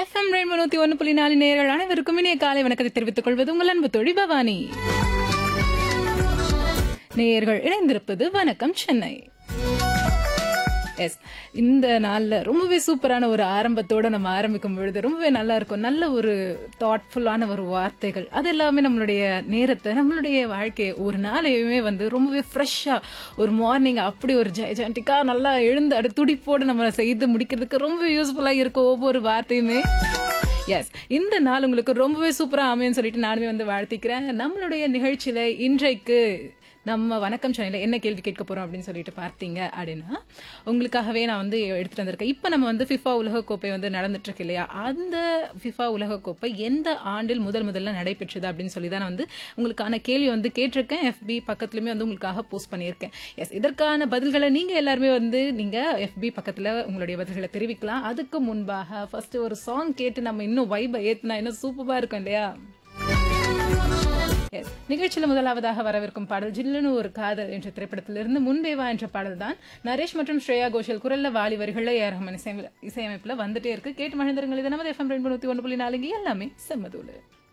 FM rainbow நூத்தி ஒன்று புள்ளி நாலு நேர்கள் அனைவருக்கும் இனிய காலை வணக்கத்தை தெரிவித்துக் கொள்வது உங்கள் அன்பு தொழி பவானி நேயர்கள் இணைந்திருப்பது வணக்கம் சென்னை எஸ் இந்த நாளில் ரொம்பவே சூப்பரான ஒரு ஆரம்பத்தோட நம்ம ஆரம்பிக்கும் பொழுது ரொம்பவே நல்லா இருக்கும் நல்ல ஒரு தாட்ஃபுல்லான ஒரு வார்த்தைகள் அது எல்லாமே நம்மளுடைய நேரத்தை நம்மளுடைய வாழ்க்கையை ஒரு நாளையுமே வந்து ரொம்பவே ஃப்ரெஷ்ஷாக ஒரு மார்னிங் அப்படி ஒரு ஜெயஜாண்டிக்காக நல்லா எழுந்து அடு துடிப்போடு நம்ம செய்து முடிக்கிறதுக்கு ரொம்ப யூஸ்ஃபுல்லாக இருக்கும் ஒவ்வொரு வார்த்தையுமே எஸ் இந்த நாள் உங்களுக்கு ரொம்பவே சூப்பராக அமையும்னு சொல்லிட்டு நானுமே வந்து வாழ்த்திக்கிறேன் நம்மளுடைய நிகழ்ச்சியில இன்றைக்கு நம்ம வணக்கம் சேனலில் என்ன கேள்வி கேட்க போறோம் அப்படின்னு சொல்லிட்டு பார்த்தீங்க அப்படின்னா உங்களுக்காகவே நான் வந்து எடுத்துட்டு வந்திருக்கேன் இப்போ நம்ம வந்து ஃபிஃபா உலகக்கோப்பை வந்து நடந்துட்டு இருக்கு இல்லையா அந்த ஃபிஃபா உலகக்கோப்பை எந்த ஆண்டில் முதல் முதல்ல நடைபெற்றது அப்படின்னு சொல்லி தான் நான் வந்து உங்களுக்கான கேள்வி வந்து கேட்டிருக்கேன் எஃபி பக்கத்துலையுமே வந்து உங்களுக்காக போஸ்ட் பண்ணியிருக்கேன் எஸ் இதற்கான பதில்களை நீங்க எல்லாருமே வந்து நீங்க எஃபி பக்கத்துல உங்களுடைய பதில்களை தெரிவிக்கலாம் அதுக்கு முன்பாக ஃபர்ஸ்ட் ஒரு சாங் கேட்டு நம்ம இன்னும் வைபை ஏத்துனா இன்னும் சூப்பரா இருக்கும் இல்லையா எஸ் நிகழ்ச்சியில் முதலாவதாக வரவிருக்கும் பாடல் ஜில்லுன்னு ஒரு காதல் என்ற திரைப்படத்திலிருந்து முன்பேவா என்ற பாடல் தான் நரேஷ் மற்றும் ஸ்ரேயா கோஷல் குரல்ல வாலி வரிகளில் ஏ ரஹ்மான் இசையமைப்பில் வந்துட்டே இருக்கு கேட்டு மகிழ்ந்தருங்கள் இது நமது எஃப்எம் ரெண்டு நூற்றி ஒன்று புள்ளி நாலுங்க எல்லாமே செம்மதூள்